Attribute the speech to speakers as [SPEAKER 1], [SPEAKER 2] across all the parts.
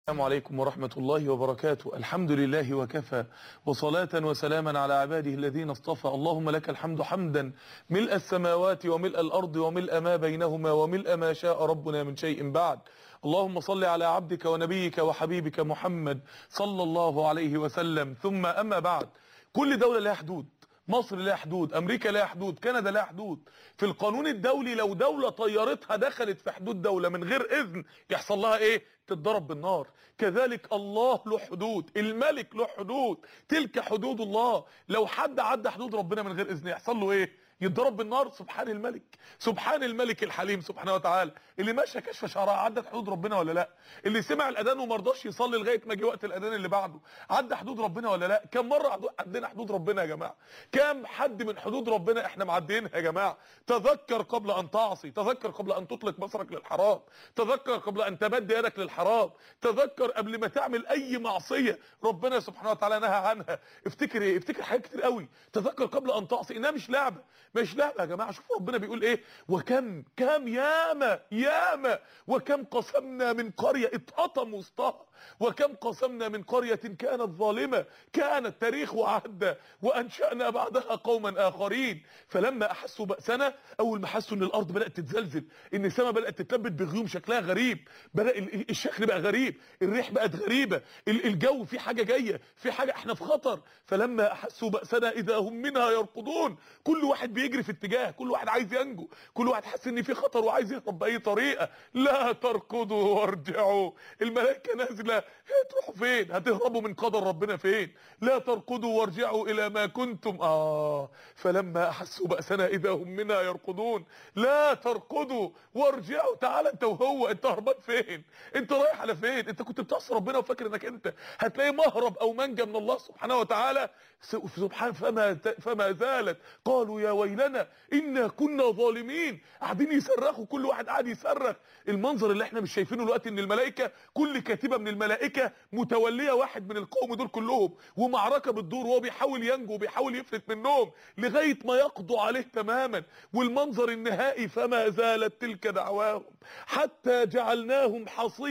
[SPEAKER 1] السلام عليكم ورحمة الله وبركاته الحمد لله وكفى وصلاة وسلاما على عباده الذين اصطفى اللهم لك الحمد حمدا ملء السماوات وملء الأرض وملء ما بينهما وملء ما شاء ربنا من شيء بعد اللهم صل على عبدك ونبيك وحبيبك محمد صلى الله عليه وسلم ثم أما بعد كل دولة لها حدود مصر لها حدود امريكا لها حدود كندا لها حدود في القانون الدولي لو دولة طيارتها دخلت في حدود دولة من غير اذن يحصل لها ايه تتضرب بالنار كذلك الله له حدود الملك له حدود تلك حدود الله لو حد عدى حدود ربنا من غير اذن يحصل له ايه يتضرب بالنار سبحان الملك سبحان الملك الحليم سبحانه وتعالى اللي ماشى كشف شعرها عدت حدود ربنا ولا لا اللي سمع الاذان وما رضاش يصلي لغايه ما جه وقت الاذان اللي بعده عدى حدود ربنا ولا لا كم مره عدينا حدود ربنا يا جماعه كم حد من حدود ربنا احنا معديينها يا جماعه تذكر قبل ان تعصي تذكر قبل ان تطلق بصرك للحرام تذكر قبل ان تمد يدك للحرام تذكر قبل ما تعمل اي معصيه ربنا سبحانه وتعالى نهى عنها افتكر ايه افتكر حاجات كتير قوي تذكر قبل ان تعصي انها مش لعبه مش لعبه يا جماعه شوفوا ربنا بيقول ايه وكم كم ياما ياما وكم قسمنا من قريه اتقطم وسطها وكم قسمنا من قريه كانت ظالمه كانت تاريخ وعهد وانشانا بعدها قوما اخرين فلما احسوا باسنا اول ما حسوا ان الارض بدات تتزلزل ان السماء بدات تتلبد بغيوم شكلها غريب بدا الشكل بقى غريب الريح بقت غريبه الجو في حاجه جايه في حاجه احنا في خطر فلما احسوا باسنا اذا هم منها يركضون كل واحد بيجري في اتجاه كل واحد عايز ينجو كل واحد حاسس ان في خطر وعايز يهرب باي طريقه لا تركضوا وارجعوا الملائكه نازله هتروحوا فين هتهربوا من قدر ربنا فين لا تركضوا وارجعوا الى ما كنتم اه فلما احسوا باسنا اذا هم منها يركضون لا تركضوا وارجعوا تعال انت وهو انت هربان فين انت رايح على فين انت كنت بتعصي ربنا وفاكر انك انت هتلاقي مهرب او منجا من الله سبحانه وتعالى سبحان فما فما زالت قالوا يا ويلنا انا كنا ظالمين قاعدين يصرخوا كل واحد قاعد يصرخ المنظر اللي احنا مش شايفينه دلوقتي ان الملائكه كل كاتبه من الملائكه متوليه واحد من القوم دول كلهم ومعركه بتدور وهو بيحاول ينجو وبيحاول يفلت منهم لغايه ما يقضوا عليه تماما والمنظر النهائي فما زالت تلك دعواهم حتى جعلناهم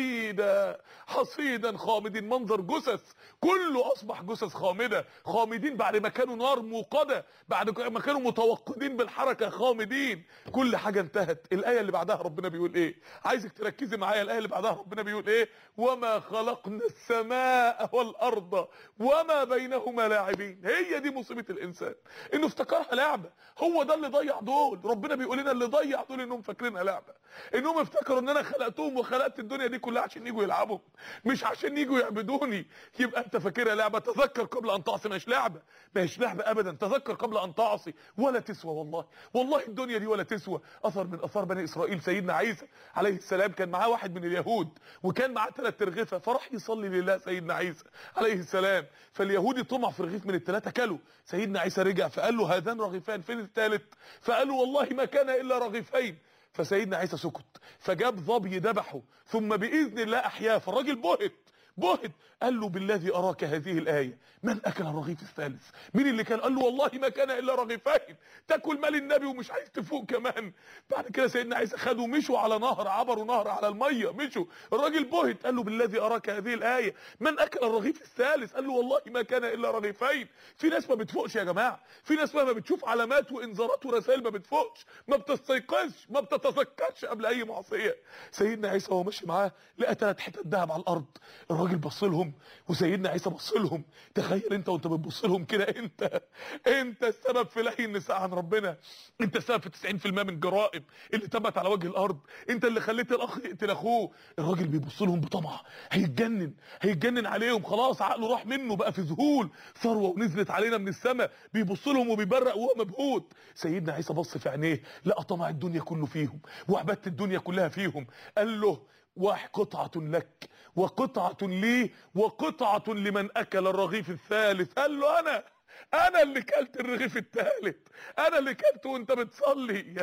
[SPEAKER 1] حصيدا حصيدا خامدين منظر جثث كله اصبح جثث خامده خامدين بعد ما كانوا نار موقده بعد ما كانوا متوقدين بالحركه خامدين كل حاجه انتهت الايه اللي بعدها ربنا بيقول ايه عايزك تركزي معايا الايه اللي بعدها ربنا بيقول ايه وما خلقنا السماء والارض وما بينهما لاعبين هي دي مصيبه الانسان انه افتكرها لعبه هو ده اللي ضيع دول ربنا بيقول لنا اللي ضيع دول انهم فاكرينها لعبه انهم افتكروا ان انا خلقتهم وخلقت الدنيا دي كلها عشان يجوا يلعبوا مش عشان يجوا يعبدوني يبقى انت فاكرها لعبه تذكر قبل ان تعصي مش لعبه مش لعبه ابدا تذكر قبل ان تعصي ولا تسوى والله والله الدنيا دي ولا تسوى اثر من اثار بني اسرائيل سيدنا عيسى عليه السلام كان معاه واحد من اليهود وكان معاه ثلاث ترغيفه فراح يصلي لله سيدنا عيسى عليه السلام فاليهودي طمع في رغيف من الثلاثه كله سيدنا عيسى رجع فقال له هذان رغيفان فين الثالث فقال له والله ما كان الا رغيفين فسيدنا عيسى سكت فجاب ظبي ذبحه ثم باذن الله احياه فالراجل بهت بهت قال له بالذي اراك هذه الايه من اكل الرغيف الثالث مين اللي كان قال له والله ما كان الا رغيفين تاكل مال النبي ومش عايز تفوق كمان بعد كده سيدنا عيسى خدوا مشوا على نهر عبروا نهر على الميه مشوا الراجل بهت قال له بالذي اراك هذه الايه من اكل الرغيف الثالث قال له والله ما كان الا رغيفين في ناس ما بتفوقش يا جماعه في ناس مهما بتشوف علامات وانذارات ورسائل ما بتفوقش ما بتستيقظش ما بتتذكرش قبل اي معصيه سيدنا عيسى وهو ماشي معاه لقى ثلاث حتت ذهب على الارض الراجل بص لهم وسيدنا عيسى بص لهم تخيل انت وانت بتبص لهم كده انت انت السبب في لهي النساء عن ربنا انت السبب في 90% من الجرائم اللي تمت على وجه الارض انت اللي خليت الاخ يقتل اخوه الراجل بيبص لهم بطمع هيتجنن هيتجنن عليهم خلاص عقله راح منه بقى في ذهول ثروه ونزلت علينا من السماء بيبص لهم وبيبرق وهو مبهوت سيدنا عيسى بص في عينيه لقى طمع الدنيا كله فيهم وعباده الدنيا كلها فيهم قال له وقطعة لك وقطعة لي وقطعة لمن أكل الرغيف الثالث قال له أنا أنا اللي كلت الرغيف الثالث أنا اللي كلته وأنت بتصلي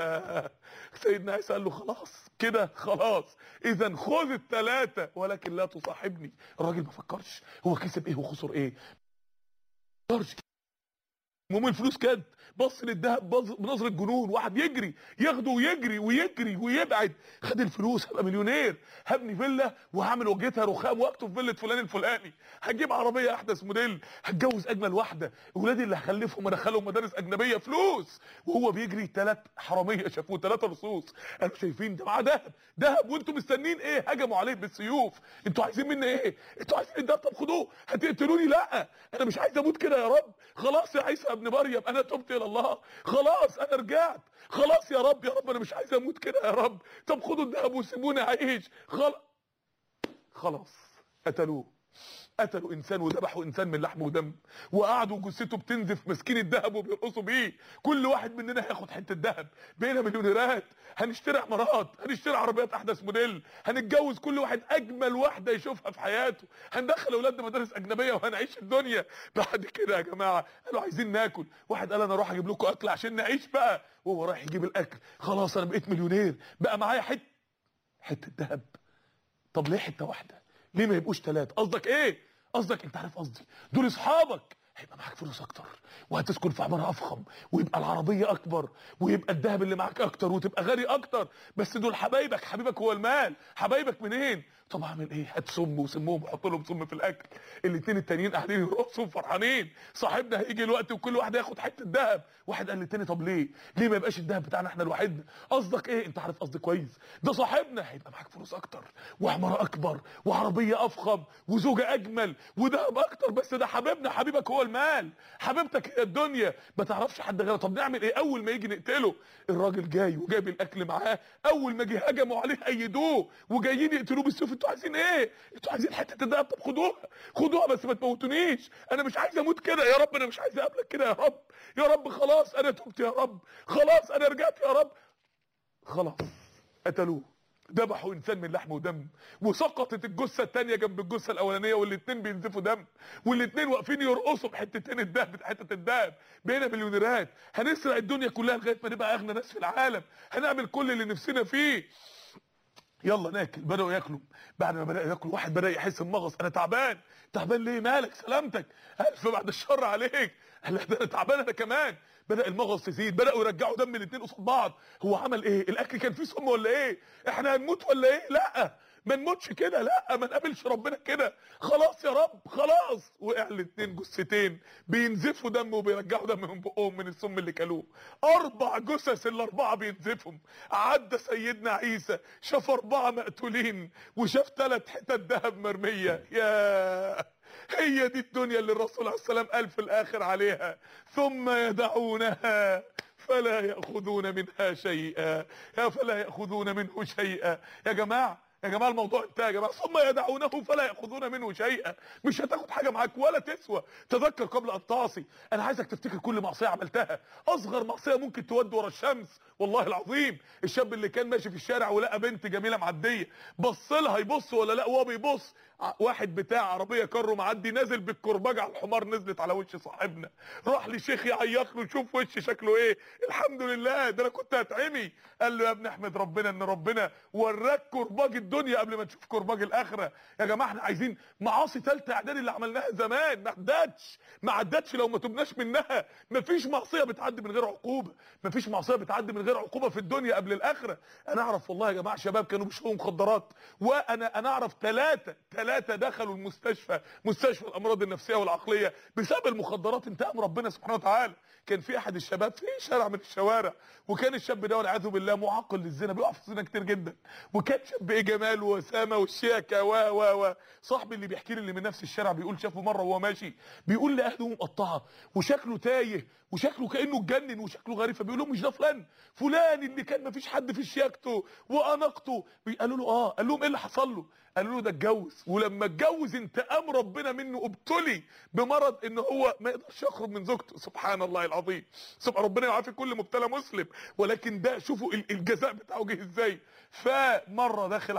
[SPEAKER 1] يا سيدنا عيسى قال له خلاص كده خلاص إذا خذ الثلاثة ولكن لا تصاحبني الراجل ما فكرش هو كسب إيه وخسر إيه ما فكرش المهم الفلوس كانت بص للذهب بص- بنظره جنون واحد يجري ياخده ويجري ويجري ويبعد خد الفلوس هبقى مليونير هبني فيلا وهعمل وجهتها رخام واكتب فيلا فلان الفلاني هجيب عربيه احدث موديل هتجوز اجمل واحده اولادي اللي هخلفهم ادخلهم مدارس اجنبيه فلوس وهو بيجري ثلاث حراميه شافوه ثلاثه رصوص قالوا شايفين ده معاه ذهب ذهب وانتم مستنيين ايه هجموا عليه بالسيوف انتوا عايزين مني ايه انتوا عايزين الدهب طب خدوه هتقتلوني لا انا مش عايز اموت كده يا رب خلاص يا عيسى ابن مريم انا تبت الى الله خلاص انا رجعت خلاص يا رب يا رب انا مش عايز اموت كده يا رب طب خدوا الذهب وسيبوني اعيش خلاص خلاص قتلوه قتلوا انسان وذبحوا انسان من لحم ودم وقعدوا جثته بتنزف ماسكين الذهب وبيرقصوا بيه كل واحد مننا هياخد حته ذهب بقينا مليونيرات هنشتري عمارات هنشتري عربيات احدث موديل هنتجوز كل واحد اجمل واحده يشوفها في حياته هندخل اولادنا مدارس اجنبيه وهنعيش الدنيا بعد كده يا جماعه قالوا عايزين ناكل واحد قال انا اروح اجيب لكم اكل عشان نعيش بقى وهو رايح يجيب الاكل خلاص انا بقيت مليونير بقى معايا حته حته ذهب طب ليه حته واحده ليه ما يبقوش ثلاثه قصدك ايه قصدك انت عارف قصدي دول اصحابك هيبقى معاك فلوس اكتر وهتسكن في عماره افخم ويبقى العربيه اكبر ويبقى الذهب اللي معاك اكتر وتبقى غني اكتر بس دول حبايبك حبيبك هو المال حبايبك منين طب اعمل ايه هات سم وسمهم وحط لهم سم في الاكل الاثنين التانيين قاعدين يرقصوا فرحانين صاحبنا هيجي الوقت وكل واحد هياخد حته ذهب واحد قال للتاني طب ليه ليه ما يبقاش الذهب بتاعنا احنا لوحدنا قصدك ايه انت عارف قصدي كويس ده صاحبنا هيبقى معاك فلوس اكتر وعماره اكبر وعربيه افخم وزوجه اجمل وذهب اكتر بس ده حبيبنا حبيبك هو المال حبيبتك هي الدنيا ما تعرفش حد غيره طب نعمل ايه اول ما يجي نقتله الراجل جاي وجايب الاكل معاه اول ما جه هجموا عليه ايدوه وجايين يقتلوه بالسيوف انتوا عايزين ايه انتوا عايزين حته الدهب طب خدوها خدوها بس ما تموتونيش انا مش عايز اموت كده يا رب انا مش عايز اقابلك كده يا رب يا رب خلاص انا تبت يا رب خلاص انا رجعت يا رب خلاص قتلوه ذبحوا انسان من لحم ودم وسقطت الجثه الثانيه جنب الجثه الاولانيه والاثنين بينزفوا دم والاثنين واقفين يرقصوا بحتتين الدهب حته الدهب بقينا مليونيرات هنسرق الدنيا كلها لغايه ما نبقى اغنى ناس في العالم هنعمل كل اللي نفسنا فيه يلا ناكل بداوا ياكلوا بعد ما بداوا ياكلوا واحد بدا يحس بمغص انا تعبان تعبان ليه مالك سلامتك الف بعد الشر عليك قال لا ده انا تعبان انا كمان بدا المغص يزيد بداوا يرجعوا دم الاثنين قصاد بعض هو عمل ايه الاكل كان فيه سم ولا ايه احنا هنموت ولا ايه لا ما نموتش كده لا ما نقابلش ربنا كده خلاص يا رب خلاص وقع الاثنين جثتين بينزفوا دم وبيرجعوا دم من بقهم من السم اللي كلوه اربع جثث الاربعه بينزفهم عدى سيدنا عيسى شاف اربعه مقتولين وشاف ثلاث حتت ذهب مرميه يا هي دي الدنيا اللي الرسول عليه السلام قال في الاخر عليها ثم يدعونها فلا ياخذون منها شيئا يا فلا ياخذون منه شيئا يا جماعه يا جماعه الموضوع انتهى يا جماعه ثم يدعونه فلا ياخذون منه شيئا مش هتاخد حاجه معاك ولا تسوى تذكر قبل ان تعصي انا عايزك تفتكر كل معصيه عملتها اصغر معصيه ممكن تودي ورا الشمس والله العظيم الشاب اللي كان ماشي في الشارع ولقى بنت جميله معديه بص لها يبص ولا لا وهو بيبص ع- واحد بتاع عربيه كارو معدي نازل بالكرباج على الحمار نزلت على وش صاحبنا راح لشيخ يعيط له شوف وش شكله ايه الحمد لله ده انا كنت هتعمي قال له يا ابني احمد ربنا ان ربنا وراك كرباج الدنيا قبل ما تشوف كرباج الاخره يا جماعه احنا عايزين معاصي ثالثه اعدادي اللي عملناها زمان ما عدتش ما عدتش لو ما تبناش منها مفيش معصيه بتعدي من غير عقوبه مفيش معصيه بتعدي من غير عقوبه في الدنيا قبل الاخره انا اعرف والله يا جماعه شباب كانوا بيشربوا مخدرات وانا انا اعرف ثلاثه ثلاثه دخلوا المستشفى مستشفى الامراض النفسيه والعقليه بسبب المخدرات انتقم ربنا سبحانه وتعالى كان في احد الشباب في شارع من الشوارع وكان الشاب ده والعياذ بالله معقل للزنا بيقع في الزنا كتير جدا وكان شاب ايه جمال وسامه والشياكه و و و صاحبي اللي بيحكي لي اللي من نفس الشارع بيقول شافه مره وهو ماشي بيقول لي اهله مقطعه وشكله تايه وشكله كانه اتجنن وشكله غريب فبيقول لهم مش ده فلان فلان اللي كان مفيش حد في شياكته واناقته قالوا له اه قال لهم ايه اللي حصل له قالوا له ده اتجوز ولما اتجوز انتقام ربنا منه ابتلي بمرض ان هو ما يقدرش يخرج من زوجته سبحان الله العظيم سبحان ربنا يعافي كل مبتلى مسلم ولكن ده شوفوا ال- الجزاء بتاعه جه ازاي فمره داخل على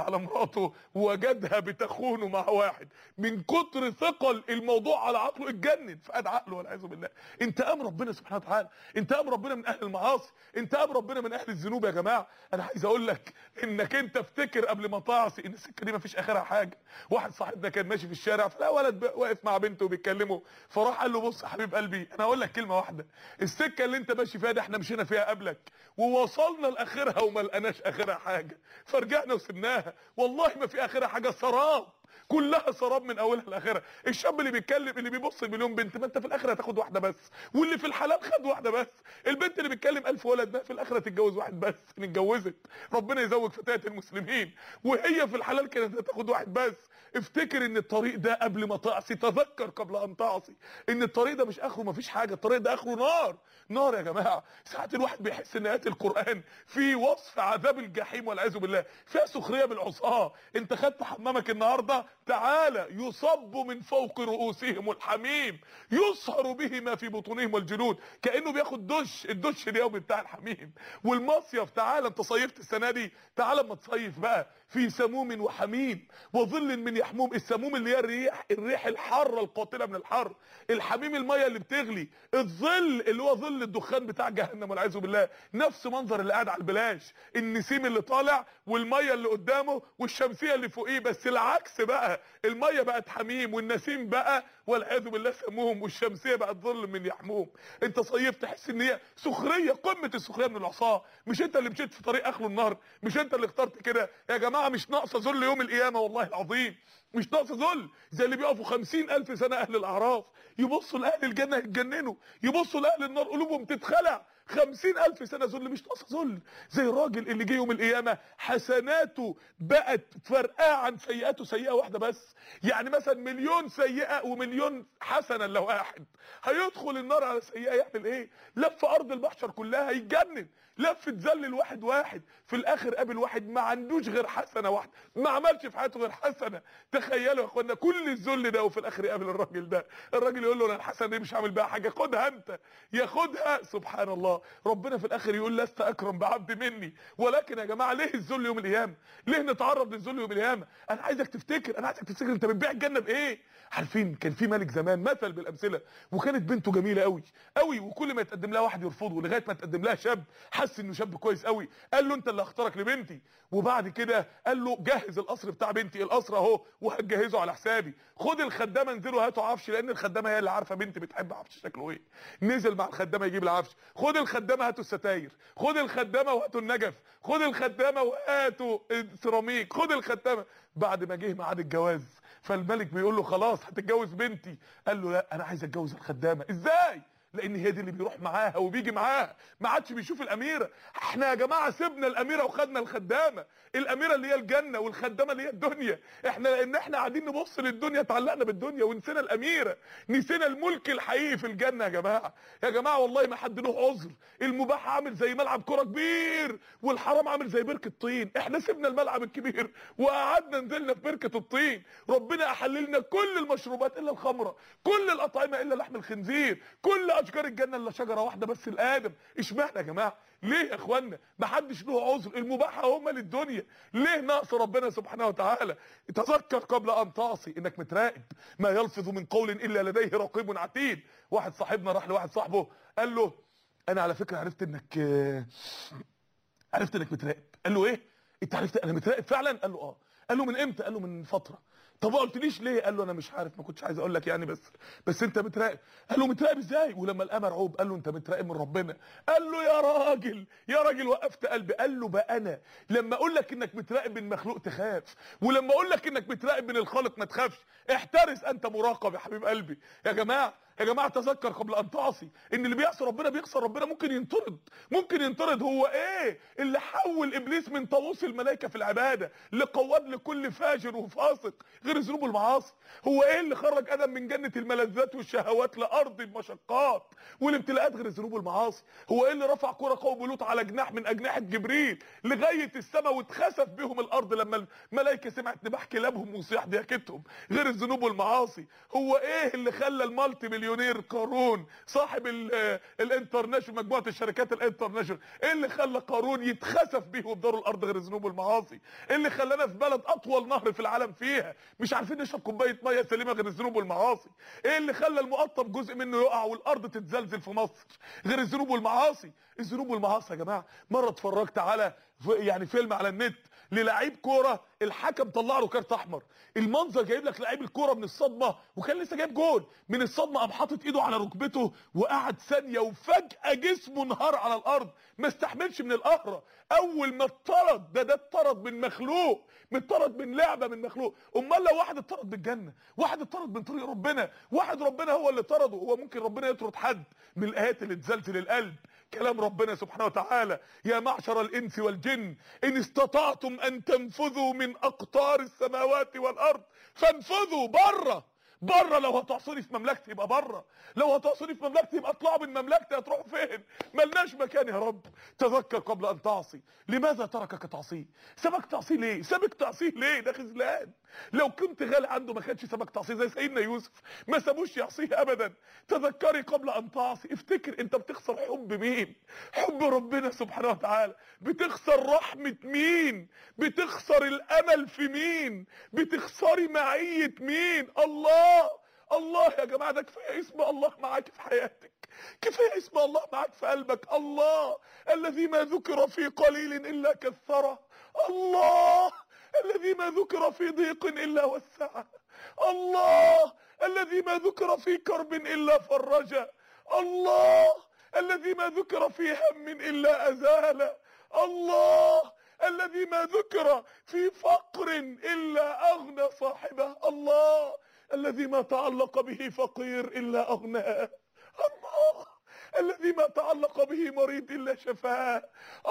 [SPEAKER 1] على مراته وجدها بتخونه مع واحد من كتر ثقل الموضوع على عقله اتجنن فقد عقله والعياذ بالله انتقام ربنا سبحانه وتعالى انتقام ربنا من اهل المعاصي انتقام ربنا من اهل الذنوب يا جماعه انا عايز اقول لك انك انت افتكر قبل ما تعصي ان السكه دي مفيش اخرها حاجه واحد صاحبنا كان ماشي في الشارع فلا ولد واقف مع بنته وبيتكلموا فراح قال له بص يا حبيب قلبي انا هقول لك كلمه واحده السكه اللي انت ماشي فيها دي احنا مشينا فيها قبلك ووصلنا لاخرها وما لقناش اخرها حاجه فرجعنا وسبناها والله ما في اخرها حاجه سراب كلها سراب من اولها لاخرها الشاب اللي بيتكلم اللي بيبص لمليون بنت ما انت في الاخره هتاخد واحده بس واللي في الحلال خد واحده بس البنت اللي بتكلم ألف ولد ما في الاخره تتجوز واحد بس ان اتجوزت ربنا يزوج فتاه المسلمين وهي في الحلال كانت هتاخد واحد بس افتكر ان الطريق ده قبل ما تعصي تذكر قبل ان تعصي ان الطريق ده مش اخره ما فيش حاجه الطريق ده اخره نار نار يا جماعه ساعات الواحد بيحس ان ايات القران في وصف عذاب الجحيم والعياذ بالله فيها سخريه بالعصاه انت خدت حمامك النهارده تعالى يصب من فوق رؤوسهم الحميم يصهر به ما في بطونهم والجلود كانه بياخد دش الدش اليومي بتاع الحميم والمصيف تعالى انت صيفت السنه دي تعالى اما تصيف بقى في سموم وحميم وظل من يحموم السموم اللي هي الريح الريح الحاره القاتله من الحر الحميم الميه اللي بتغلي الظل اللي هو ظل الدخان بتاع جهنم والعياذ بالله نفس منظر اللي قاعد على البلاش النسيم اللي طالع والميه اللي قدامه والشمسيه اللي فوقيه بس العكس بقى الميه بقت حميم والنسيم بقى والعياذ بالله سموم والشمسيه بقت ظل من يحموم انت صيفت تحس ان هي سخريه قمه السخريه من العصاه مش انت اللي مشيت في طريق اخره النار مش انت اللي اخترت كده يا جماعه مش ناقصه ذل يوم القيامه والله العظيم مش ناقصه ذل زي اللي بيقفوا خمسين الف سنه اهل الاعراف يبصوا لاهل الجنه يتجننوا يبصوا لاهل النار قلوبهم تتخلع خمسين الف سنه ذل مش ناقصه ذل زي الراجل اللي جه يوم القيامه حسناته بقت فرقاه عن سيئاته سيئه واحده بس يعني مثلا مليون سيئه ومليون حسنه لواحد هيدخل النار على سيئه يعمل ايه لف ارض المحشر كلها هيتجنن لف اتذلل واحد واحد في الاخر قابل واحد ما عندوش غير حسنه واحده ما عملش في حياته غير حسنه تخيلوا يا اخوانا كل الذل ده وفي الاخر يقابل الراجل ده الراجل يقول له انا الحسنه دي مش هعمل بيها حاجه خدها انت ياخدها سبحان الله ربنا في الاخر يقول لست اكرم بعبد مني ولكن يا جماعه ليه الذل يوم القيامه ليه نتعرض للذل يوم القيامه انا عايزك تفتكر انا عايزك تفتكر انت بتبيع الجنه بايه عارفين كان في ملك زمان مثل بالامثله وكانت بنته جميله قوي قوي وكل ما يتقدم لها واحد يرفضه لغايه ما تقدم لها شاب حس انه شاب كويس قوي قال له انت اللي هختارك لبنتي وبعد كده قال له جهز القصر بتاع بنتي القصر اهو وهتجهزه على حسابي خد الخدامه انزلوا هاتوا عفش لان الخدامه هي اللي عارفه بنتي بتحب عفش شكله ايه نزل مع الخدامه يجيب العفش خد الخدامه هاتوا الستاير خد الخدامه وهاتوا النجف خد الخدامه وهاتوا السيراميك خد الخدامه بعد ما جه ميعاد الجواز فالملك بيقول له خلاص هتتجوز بنتي قال له لا انا عايز اتجوز الخدامه ازاي لان هي دي اللي بيروح معاها وبيجي معاها ما عادش بيشوف الاميره احنا يا جماعه سيبنا الاميره وخدنا الخدامه الاميره اللي هي الجنه والخدامه اللي هي الدنيا احنا لان احنا قاعدين نبص للدنيا اتعلقنا بالدنيا ونسينا الاميره نسينا الملك الحقيقي في الجنه يا جماعه يا جماعه والله ما حد له عذر المباح عامل زي ملعب كره كبير والحرام عامل زي بركه طين احنا سيبنا الملعب الكبير وقعدنا نزلنا في بركه الطين ربنا احللنا كل المشروبات الا الخمره كل الاطعمه الا لحم الخنزير كل اشجار الجنه الا شجره واحده بس لادم اشمعنى يا جماعه ليه يا اخوانا ما حدش له عذر المباح هم للدنيا ليه نقص ربنا سبحانه وتعالى تذكر قبل ان تعصي انك متراقب ما يلفظ من قول الا لديه رقيب عتيد واحد صاحبنا راح لواحد صاحبه قال له انا على فكره عرفت انك عرفت انك متراقب قال له ايه انت عرفت انا متراقب فعلا قال له اه قال له من امتى قال له من فتره طب ما قلتليش ليه قال له انا مش عارف ما كنتش عايز اقول لك يعني بس بس انت متراقب قال له متراقب ازاي ولما لقاه مرعوب قال له انت متراقب من ربنا قال له يا راجل يا راجل وقفت قلبي قال له بقى انا لما اقول لك انك متراقب من مخلوق تخاف ولما اقول لك انك متراقب من الخالق ما تخافش احترس انت مراقب يا حبيب قلبي يا جماعه يا جماعه تذكر قبل ان تعصي ان اللي بيعصي ربنا بيخسر ربنا ممكن ينطرد ممكن ينطرد هو ايه اللي حول ابليس من طاووس الملائكه في العباده لقواد لكل فاجر وفاسق غير الذنوب والمعاصي هو ايه اللي خرج ادم من جنه الملذات والشهوات لارض المشقات والابتلاءات غير الذنوب والمعاصي هو ايه اللي رفع كره قوم لوط على جناح من اجنحه جبريل لغايه السماء واتخسف بهم الارض لما الملائكه سمعت نباح كلابهم وصياح ضحكتهم غير الذنوب والمعاصي هو ايه اللي خلى المالتي مليونير قارون صاحب الانترناشونال مجموعه الشركات الانترناشونال ايه اللي خلى قارون يتخسف بيه وبدار الارض غير الذنوب والمعاصي ايه اللي خلانا في بلد اطول نهر في العالم فيها مش عارفين نشرب كوبايه ميه سليمه غير الذنوب والمعاصي ايه اللي خلى المقطم جزء منه يقع والارض تتزلزل في مصر غير الذنوب والمعاصي الذنوب والمعاصي يا جماعه مره اتفرجت على يعني فيلم على النت للعيب كوره الحكم طلع له كارت احمر المنظر جايب لك لعيب الكوره من الصدمه وكان لسه جايب جول من الصدمه قام حاطط ايده على ركبته وقعد ثانيه وفجاه جسمه انهار على الارض ما استحملش من القهره اول ما اتطرد ده ده اتطرد من مخلوق متطرد من لعبه من مخلوق امال لو واحد اتطرد بالجنه واحد اتطرد من طريق ربنا واحد ربنا هو اللي طرده هو ممكن ربنا يطرد حد من الايات اللي تزلزل القلب كلام ربنا سبحانه وتعالى يا معشر الانس والجن ان استطعتم ان تنفذوا من اقطار السماوات والارض فانفذوا بره بره لو هتعصري في مملكتي يبقى بره لو هتعصري في مملكتي يبقى اطلعوا من مملكتي هتروحوا فين ملناش مكان يا رب تذكر قبل ان تعصي لماذا تركك تعصيه سابك تعصيه ليه سابك تعصيه ليه ده خذلان لو كنت غالي عنده ما كانش سابك تعصيه زي سيدنا يوسف ما سابوش يعصيه ابدا تذكري قبل ان تعصي افتكر انت بتخسر حب مين حب ربنا سبحانه وتعالى بتخسر رحمة مين بتخسر الامل في مين بتخسري معية مين الله الله يا جماعه ده كفايه اسم الله معاك في حياتك كفايه اسم الله معاك في قلبك الله الذي ما ذكر في قليل الا كثره الله الذي ما ذكر في ضيق الا وسعه الله الذي ما ذكر في كرب الا فرجه الله الذي ما ذكر في هم الا ازاله الله الذي ما ذكر في فقر الا اغنى صاحبه الله الذي ما تعلق به فقير الا اغناه الله الذي ما تعلق به مريض الا شفاه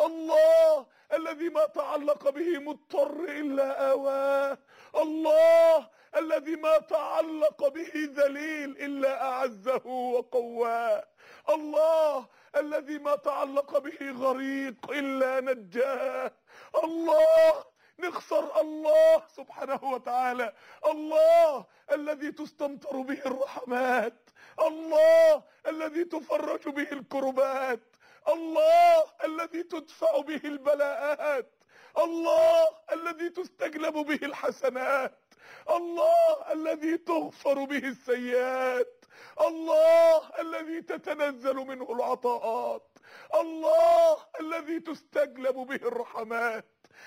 [SPEAKER 1] الله الذي ما تعلق به مضطر الا اواه الله الذي ما تعلق به ذليل الا اعزه وقواه الله الذي ما تعلق به غريق الا نجاه الله نخسر الله سبحانه وتعالى الله الذي تستمطر به الرحمات الله الذي تفرج به الكربات الله الذي تدفع به البلاءات الله الذي تستجلب به الحسنات الله الذي تغفر به السيئات الله الذي تتنزل منه العطاءات الله الذي تستجلب به الرحمات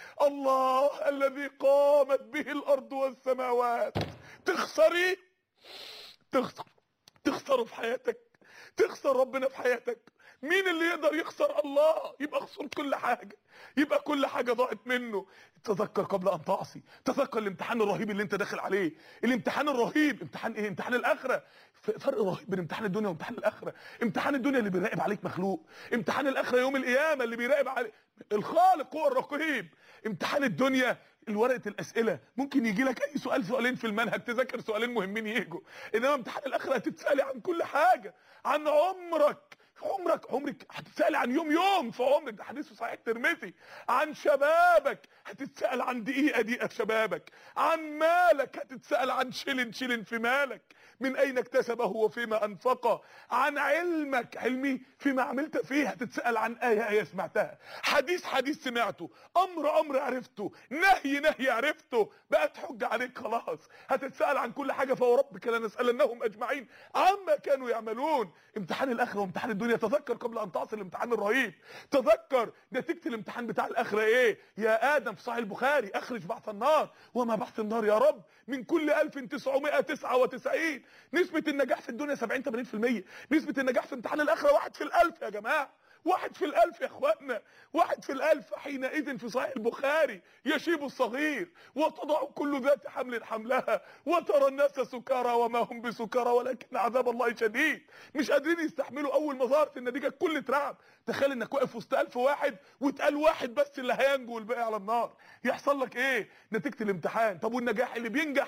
[SPEAKER 1] الله الذي قامت به الارض والسماوات تخسري تخسر تخسره في حياتك تخسر ربنا في حياتك مين اللي يقدر يخسر الله يبقى خسر كل حاجه يبقى كل حاجه ضاعت منه تذكر قبل ان تعصي تذكر الامتحان الرهيب اللي انت داخل عليه الامتحان الرهيب امتحان ايه امتحان الاخره فرق رهيب بين امتحان الدنيا وامتحان الاخره امتحان الدنيا اللي بيراقب عليك مخلوق امتحان الاخره يوم القيامه اللي بيراقب عليك الخالق هو الرقيب امتحان الدنيا الورقه الاسئله ممكن يجي لك اي سؤال سؤالين في المنهج تذاكر سؤالين مهمين يجوا انما امتحان الاخره هتتسالي عن كل حاجه عن عمرك عمرك عمرك هتتسال عن يوم يوم في عمرك ده حديث في صحيح الترمذي عن شبابك هتتسال عن دقيقه دقيقه في شبابك عن مالك هتتسال عن شلن شلن في مالك من اين اكتسبه وفيما انفقه عن علمك علمي فيما عملت فيه هتتسال عن ايه ايه سمعتها حديث حديث سمعته امر امر عرفته نهي نهي عرفته بقت حجه عليك خلاص هتتسال عن كل حاجه فوربك لنسالنهم اجمعين عما كانوا يعملون امتحان الاخره وامتحان الدنيا تذكر قبل ان تعصي الامتحان الرهيب تذكر نتيجه الامتحان بتاع الاخره ايه يا ادم في صحيح البخاري اخرج بعث النار وما بعث النار يا رب من كل 1999 نسبة النجاح في الدنيا 70 80% نسبة النجاح في امتحان الاخرة واحد في الالف يا جماعة واحد في الالف يا اخوانا واحد في الالف حينئذ في صحيح البخاري يشيب الصغير وتضع كل ذات حمل حملها وترى الناس سكارى وما هم بسكارى ولكن عذاب الله شديد مش قادرين يستحملوا اول ما ظهرت النتيجه الكل اترعب تخيل انك واقف وسط ألف واحد واتقال واحد بس اللي هينجو والباقي على النار يحصل لك ايه نتيجه الامتحان طب والنجاح اللي بينجح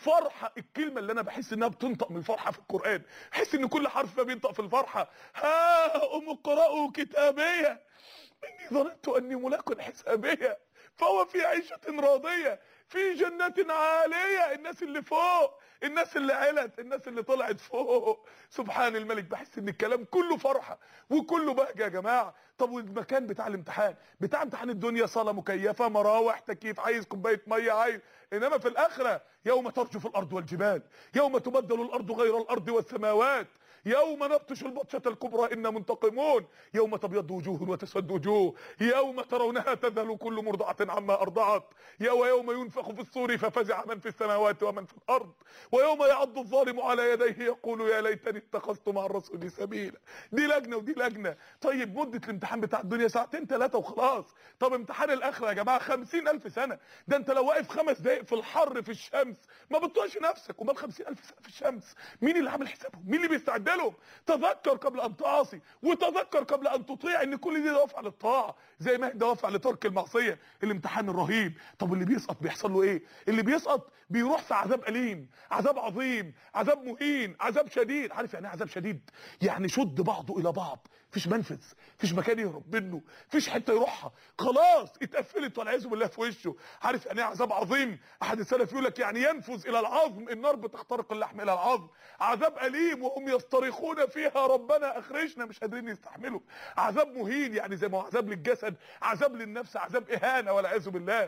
[SPEAKER 1] فرحه الكلمه اللي انا بحس انها بتنطق من الفرحه في القران بحس ان كل حرف فيها بينطق في الفرحه ها ام اقرأوا كتابيه اني ظننت اني ملاق حسابيه فهو في عيشة راضية في جنة عالية الناس اللي فوق الناس اللي علت الناس اللي طلعت فوق سبحان الملك بحس ان الكلام كله فرحة وكله بهجة يا جماعة طب والمكان بتاع الامتحان بتاع امتحان الدنيا صالة مكيفة مراوح تكييف عايز كوباية مية عايز انما في الاخرة يوم ترجف الارض والجبال يوم تبدل الارض غير الارض والسماوات يوم نبطش البطشة الكبرى إنا منتقمون يوم تبيض وجوه وتسود وجوه يوم ترونها تذهل كل مرضعة عما أرضعت ويوم ينفخ في الصور ففزع من في السماوات ومن في الأرض ويوم يعض الظالم على يديه يقول يا ليتني اتخذت مع الرسول سبيلا دي لجنة ودي لجنة طيب مدة الامتحان بتاع الدنيا ساعتين ثلاثة وخلاص طب امتحان الآخرة يا جماعة خمسين ألف سنة ده أنت لو واقف خمس دقايق في الحر في الشمس ما بتطوعش نفسك ومال خمسين ألف سنة في الشمس مين اللي عامل حسابهم مين اللي بيستعد لهم تذكر قبل ان تعصي وتذكر قبل ان تطيع ان كل دي دوافع للطاعه زي ما هي دوافع لترك المعصيه الامتحان الرهيب طب اللي بيسقط بيحصل له ايه اللي بيسقط بيروح في عذاب اليم عذاب عظيم عذاب مهين عذاب شديد عارف يعني ايه عذاب شديد يعني شد بعضه الى بعض مفيش منفذ مفيش مكان يهرب منه مفيش حته يروحها خلاص اتقفلت والعياذ بالله في وشه عارف يعني ايه عذاب عظيم احد السلف يقول لك يعني ينفذ الى العظم النار بتخترق اللحم الى العظم عذاب اليم وهم يصطرخون فيها ربنا اخرجنا مش قادرين يستحملوا عذاب مهين يعني زي ما هو عذاب للجسد عذاب للنفس عذاب اهانه والعياذ بالله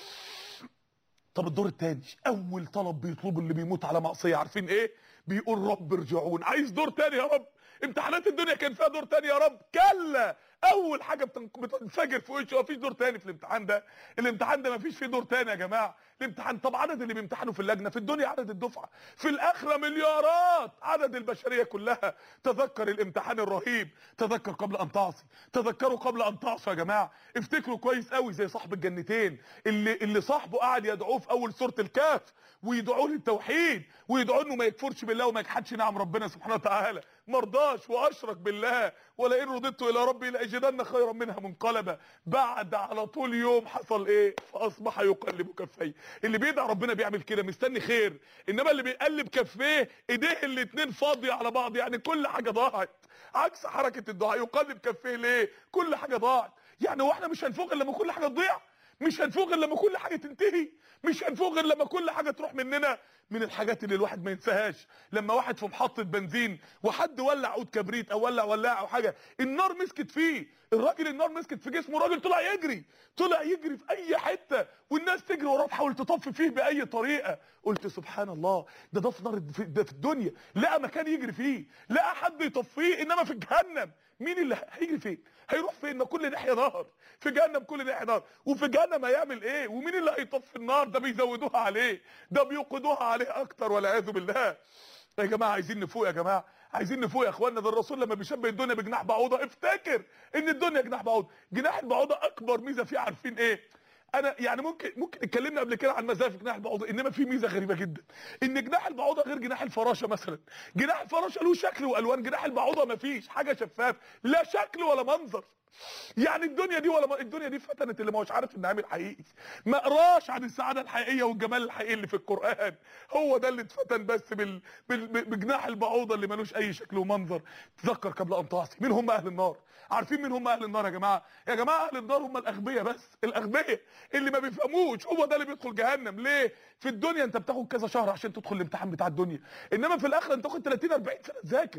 [SPEAKER 1] طب الدور الثاني اول طلب بيطلبه اللي بيموت على معصيه عارفين ايه بيقول رب ارجعون عايز دور تاني يا رب امتحانات الدنيا كان فيها دور تاني يا رب كلا اول حاجه بتنفجر في وشه مفيش دور تاني في الامتحان ده الامتحان ده مفيش فيه دور تاني يا جماعه الامتحان طب عدد اللي بيمتحنوا في اللجنه في الدنيا عدد الدفعه في الاخره مليارات عدد البشريه كلها تذكر الامتحان الرهيب تذكر قبل ان تعصي تذكروا قبل ان تعصوا يا جماعه افتكروا كويس قوي زي صاحب الجنتين اللي اللي صاحبه قاعد يدعوه في اول سوره الكهف ويدعوه للتوحيد ويدعوه انه ما يكفرش بالله وما يجحدش نعم ربنا سبحانه وتعالى مرضاش واشرك بالله ولئن رددت الى ربي لاجدن خيرا منها منقلبا بعد على طول يوم حصل ايه فاصبح يقلب كفيه اللي بيدعي ربنا بيعمل كده مستني خير انما اللي بيقلب كفيه ايديه الاتنين فاضيه على بعض يعني كل حاجه ضاعت عكس حركه الدعاء يقلب كفيه ليه كل حاجه ضاعت يعني هو احنا مش هنفوق الا لما كل حاجه تضيع مش هنفوق الا لما كل حاجه تنتهي مش هنفوق غير لما كل حاجه تروح مننا من الحاجات اللي الواحد ما ينساهاش لما واحد في محطه بنزين وحد ولع عود كبريت او ولع ولاعه او حاجه النار مسكت فيه الراجل النار مسكت في جسمه الراجل طلع يجري طلع يجري في اي حته والناس تجري وراه تحاول تطفي فيه باي طريقه قلت سبحان الله ده ده في نار ده في الدنيا لقى مكان يجري فيه لقى حد يطفيه انما في جهنم مين اللي هيجري فين هيروح فين ما كل ناحيه نار في جهنم كل ناحيه نار وفي جهنم هيعمل ايه ومين اللي هيطفي النار ده بيزودوها عليه ده بيوقدوها عليه اكتر والعياذ بالله يا جماعه عايزين نفوق يا جماعه عايزين نفوق يا اخوانا ده الرسول لما بيشبه الدنيا بجناح بعوضه افتكر ان الدنيا جناح بعوضه جناح البعوضه اكبر ميزه فيه عارفين ايه انا يعني ممكن ممكن اتكلمنا قبل كده عن مزايا في جناح البعوضه انما في ميزه غريبه جدا ان جناح البعوضه غير جناح الفراشه مثلا جناح الفراشه له شكل والوان جناح البعوضه مفيش حاجه شفاف لا شكل ولا منظر يعني الدنيا دي ولا الدنيا دي فتنت اللي ما هوش عارف النعيم الحقيقي ما قراش عن السعاده الحقيقيه والجمال الحقيقي اللي في القران هو ده اللي اتفتن بس بال... بال... بجناح البعوضه اللي ملوش اي شكل ومنظر تذكر قبل ان تعصي مين هم اهل النار عارفين مين هم اهل النار يا جماعه يا جماعه اهل النار هم الاغبياء بس الاغبياء اللي ما بيفهموش هو ده اللي بيدخل جهنم ليه في الدنيا انت بتاخد كذا شهر عشان تدخل الامتحان بتاع الدنيا انما في الاخره انت تاخد 30 40 سنه تذاكر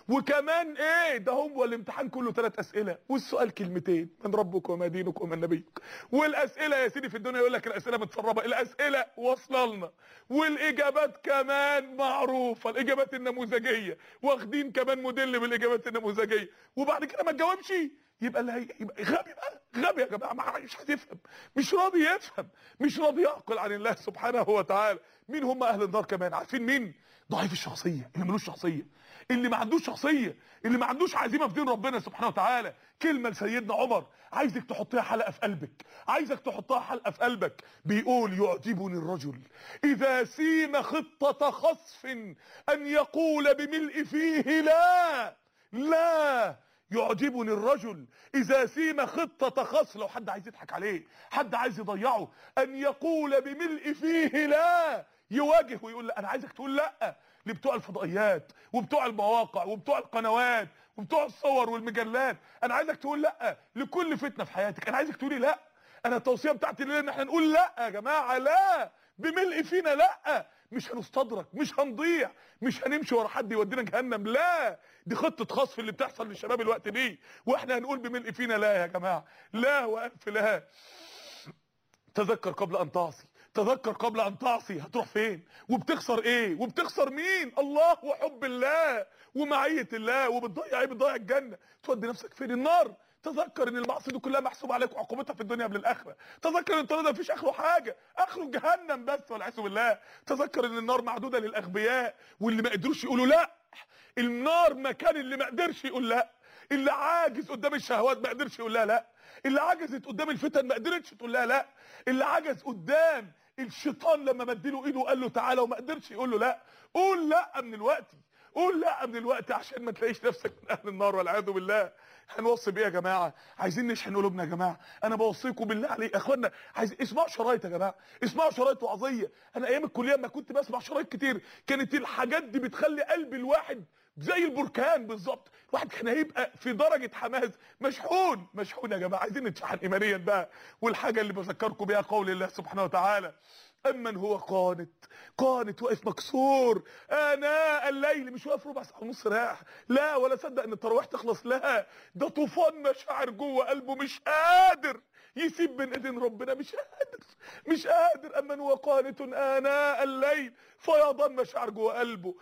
[SPEAKER 1] وكمان ايه ده هو الامتحان كله ثلاث اسئله والسؤال كلمتين من ربك وما دينك ومن نبيك والاسئله يا سيدي في الدنيا يقول لك الاسئله متسربه الاسئله واصله لنا والاجابات كمان معروفه الاجابات النموذجيه واخدين كمان موديل بالاجابات النموذجيه وبعد كده ما تجاوبش يبقى اللي هي يبقى غبي بقى غبي يا جماعه مش هتفهم مش راضي يفهم مش راضي يعقل عن الله سبحانه وتعالى مين هم اهل النار كمان عارفين مين ضعيف الشخصيه اللي ملوش شخصيه اللي ما عندوش شخصيه اللي ما عندوش عزيمه في دين ربنا سبحانه وتعالى كلمه لسيدنا عمر عايزك تحطيها حلقه في قلبك عايزك تحطها حلقه في قلبك بيقول يعجبني الرجل اذا سيم خطه خصف ان يقول بملء فيه لا لا يعجبني الرجل اذا سيم خطة خص لو حد عايز يضحك عليه حد عايز يضيعه ان يقول بملء فيه لا يواجه ويقول لا انا عايزك تقول لا لبتوع الفضائيات وبتوع المواقع وبتوع القنوات وبتوع الصور والمجلات انا عايزك تقول لا لكل فتنه في حياتك انا عايزك تقولي لا انا التوصيه بتاعتي الليله ان احنا نقول لا يا جماعه لا بملء فينا لا مش هنستدرك مش هنضيع مش هنمشي ورا حد يودينا جهنم لا دي خطه خصف اللي بتحصل للشباب الوقت دي واحنا هنقول بملء فينا لا يا جماعه لا والف لا تذكر قبل ان تعصي تذكر قبل ان تعصي هتروح فين وبتخسر ايه وبتخسر مين الله وحب الله ومعيه الله وبتضيع ايه بتضيع الجنه تودي نفسك فين النار تذكر ان المعصيه دي كلها محسوب عليك وعقوبتها في الدنيا قبل الاخره تذكر ان الطريق ده مفيش اخره حاجه اخره جهنم بس والعياذ بالله تذكر ان النار معدوده للاغبياء واللي ما قدروش يقولوا لا النار مكان اللي ما قدرش يقول لا اللي عاجز قدام الشهوات ما قدرش يقول لها لا اللي عجزت قدام الفتن ما قدرتش تقول لها لا اللي عجز قدام الشيطان لما مديله ايده وقال له تعالى وما قدرش يقول له لا قول لا من الوقت قول لا من الوقت عشان ما تلاقيش نفسك من اهل النار والعياذ بالله هنوصي بايه يا جماعه عايزين نشحن قلوبنا يا جماعه انا بوصيكم بالله عليك يا اخوانا عايز اسمعوا شرايط يا جماعه اسمعوا شرايط وعظيه انا ايام الكليه لما كنت بسمع شرايط كتير كانت الحاجات دي بتخلي قلب الواحد زي البركان بالظبط الواحد كان هيبقى في درجه حماس مشحون مشحون يا جماعه عايزين نتشحن ايمانيا بقى والحاجه اللي بذكركم بيها قول الله سبحانه وتعالى امن هو قانت قانت واقف مكسور اناء الليل مش واقف ربع ساعه ونص راح لا ولا صدق ان التراويح تخلص لا ده طوفان مشاعر جوه قلبه مش قادر يسيب بين ايدين ربنا مش قادر مش قادر امن هو قانت اناء الليل فيضان مشاعر جوه قلبه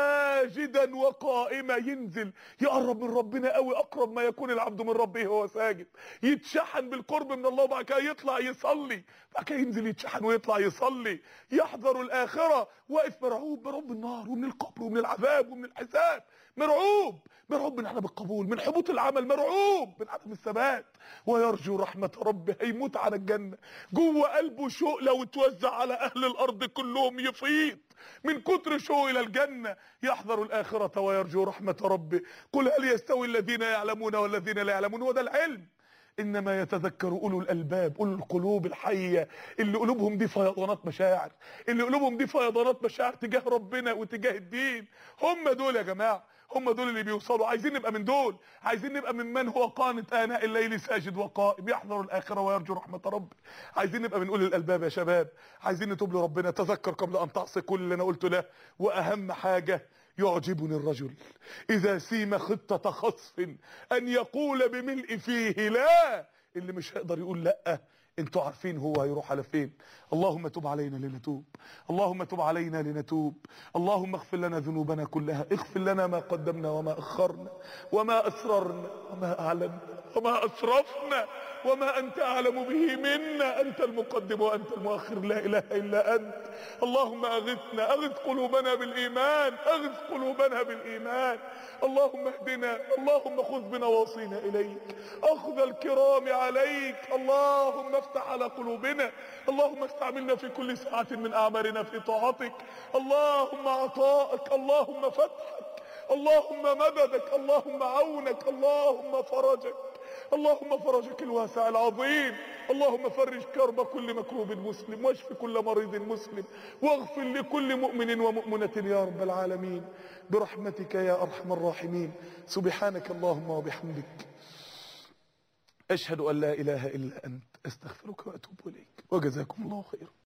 [SPEAKER 1] ساجدا وقائما ينزل يقرب من ربنا قوي اقرب ما يكون العبد من ربه وهو ساجد يتشحن بالقرب من الله وبعد كده يطلع يصلي بعد كده ينزل يتشحن ويطلع يصلي يحذر الاخره واقف مرعوب مرعوب من النار ومن القبر ومن العذاب ومن الحساب مرعوب مرعوب من عدم القبول من حبوط العمل مرعوب من عدم الثبات ويرجو رحمه ربه هيموت على الجنه جوه قلبه شوق لو اتوزع على اهل الارض كلهم يفيض من كتر شوق الى الجنه يحذر الاخره ويرجو رحمه ربه قل هل يستوي الذين يعلمون والذين لا يعلمون وده العلم انما يتذكر اولو الالباب اولو القلوب الحيه اللي قلوبهم دي فيضانات مشاعر اللي قلوبهم دي فيضانات مشاعر تجاه ربنا وتجاه الدين هم دول يا جماعه هم دول اللي بيوصلوا عايزين نبقى من دول عايزين نبقى ممن هو قانت اناء الليل ساجد وقائم يحذر الاخره ويرجو رحمه ربه عايزين نبقى من اولي الالباب يا شباب عايزين نتوب لربنا تذكر قبل ان تعصي كل اللي انا قلته ده واهم حاجه يعجبني الرجل اذا سيم خطه خصف ان يقول بملء فيه لا اللي مش هيقدر يقول لا انتوا عارفين هو هيروح على فين اللهم تب علينا لنتوب اللهم تب علينا لنتوب اللهم اغفر لنا ذنوبنا كلها اغفر لنا ما قدمنا وما اخرنا وما اسررنا وما اعلنا وما اسرفنا وما انت اعلم به منا انت المقدم وانت المؤخر لا اله الا انت اللهم اغثنا اغث قلوبنا بالايمان اغث قلوبنا بالايمان اللهم اهدنا اللهم خذ بنواصينا اليك اخذ الكرام عليك اللهم افتح على قلوبنا اللهم استعملنا في كل ساعة من اعمارنا في طاعتك اللهم عطائك اللهم فتحك اللهم مددك اللهم عونك اللهم فرجك اللهم فرجك الواسع العظيم اللهم فرج كرب كل مكروب مسلم واشف كل مريض مسلم واغفر لكل مؤمن ومؤمنة يا رب العالمين برحمتك يا أرحم الراحمين سبحانك اللهم وبحمدك أشهد أن لا إله إلا أنت أستغفرك وأتوب إليك وجزاكم الله خيرا